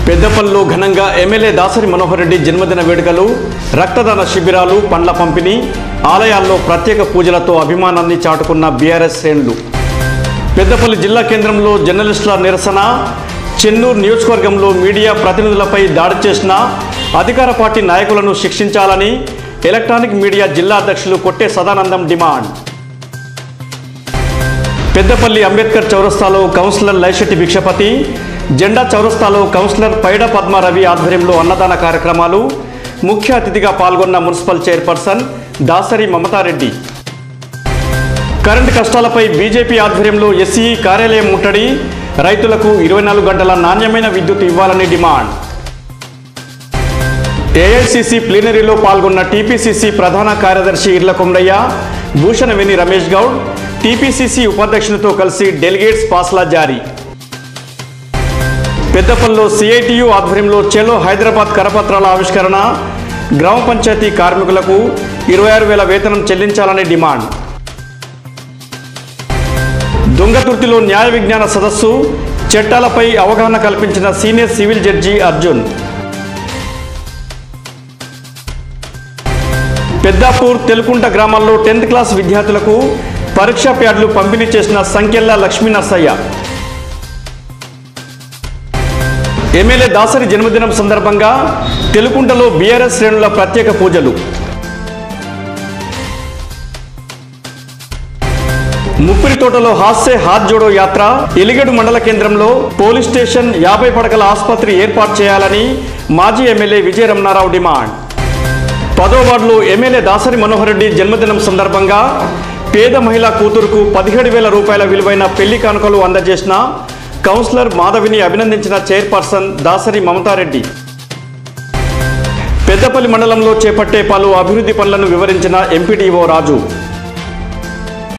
పెద్దపల్లిలో ఘనంగా ఎమ్మెల్యే దాసరి మనోహర్ రెడ్డి జన్మదిన వేడుకలు రక్తదాన శిబిరాలు పండ్ల పంపిణీ ఆలయాల్లో ప్రత్యేక పూజలతో అభిమానాన్ని చాటుకున్న బీఆర్ఎస్ శ్రేణులు పెద్దపల్లి జిల్లా కేంద్రంలో జర్నలిస్టుల నిరసన చెన్నూరు నియోజకవర్గంలో మీడియా ప్రతినిధులపై దాడి చేసిన అధికార పార్టీ నాయకులను శిక్షించాలని ఎలక్ట్రానిక్ మీడియా జిల్లా అధ్యక్షులు కొట్టే సదానందం డిమాండ్ పెద్దపల్లి అంబేద్కర్ చౌరస్తాలో కౌన్సిలర్ లైశెట్టి భిక్షపతి జెండా చౌరస్తాలో కౌన్సిలర్ పైడ పద్మారవి ఆధ్వర్యంలో అన్నదాన కార్యక్రమాలు ముఖ్య అతిథిగా పాల్గొన్న municipal chairperson Dasari Mamatha Reddy current కష్టాలపై బీజేపీ ఆధ్వర్యంలో ఎస్ఈ కార్యాలయం ముట్టడి రైతులకు ఇరవై నాలుగు గంటల నాణ్యమైన విద్యుత్ ఇవ్వాలని డిమాండ్ ఏఐసిసి ప్లీనరీలో పాల్గొన్న టీపీసీసీ ప్రధాన కార్యదర్శి ఇర్ల కొమరయ్య భూషణవేణి రమేష్ గౌడ్ టీపీసీసీ ఉపాధ్యక్షునితో కలిసి డెలిగేట్స్ పాస్లా జారీ పెద్దపల్లిలో సిఐటియు ఆధ్వర్యంలో చెలో హైదరాబాద్ కరపత్రాల ఆవిష్కరణ గ్రామ పంచాయతీ కార్మికులకు ఇరవై ఆరు వేల వేతనం చెల్లించాలని డిమాండ్ దొంగతుర్తిలో న్యాయ విజ్ఞాన సదస్సు చట్టాలపై అవగాహన కల్పించిన senior civil judge Arjun Peddapur Telukunta గ్రామాల్లో టెన్త్ క్లాస్ విద్యార్థులకు పరీక్షా ప్యాడ్లు పంపిణీ చేసిన సంఖ్యల్లా లక్ష్మీ నర్సయ్య ఎమ్మెల్యే దాసరి జన్మదినం సందర్భంగా తెలుకుంటలో బీఆర్ఎస్ శ్రేణుల ప్రత్యేక పూజలు ముప్పిరి తోటలో హాస్య హాత్ జోడో యాత్ర ఎలిగడు మండల కేంద్రంలో పోలీస్ స్టేషన్ యాభై పడకల ఆసుపత్రి ఏర్పాటు చేయాలని మాజీ ఎమ్మెల్యే విజయ రమణారావు డిమాండ్ పదో వార్డులో ఎమ్మెల్యే దాసరి మనోహర్ రెడ్డి జన్మదినం సందర్భంగా పేద మహిళా కూతురుకు పదిహేడు వేల రూపాయల విలువైన పెళ్లి కానుకలు అందజేసిన కౌన్సిలర్ మాధవిని అభినందించిన చైర్పర్సన్ దాసరి మమతారెడ్డి పెద్దపల్లి మండలంలో చేపట్టే పలు అభివృద్ధి పనులను వివరించిన ఎంపీడీఓ రాజు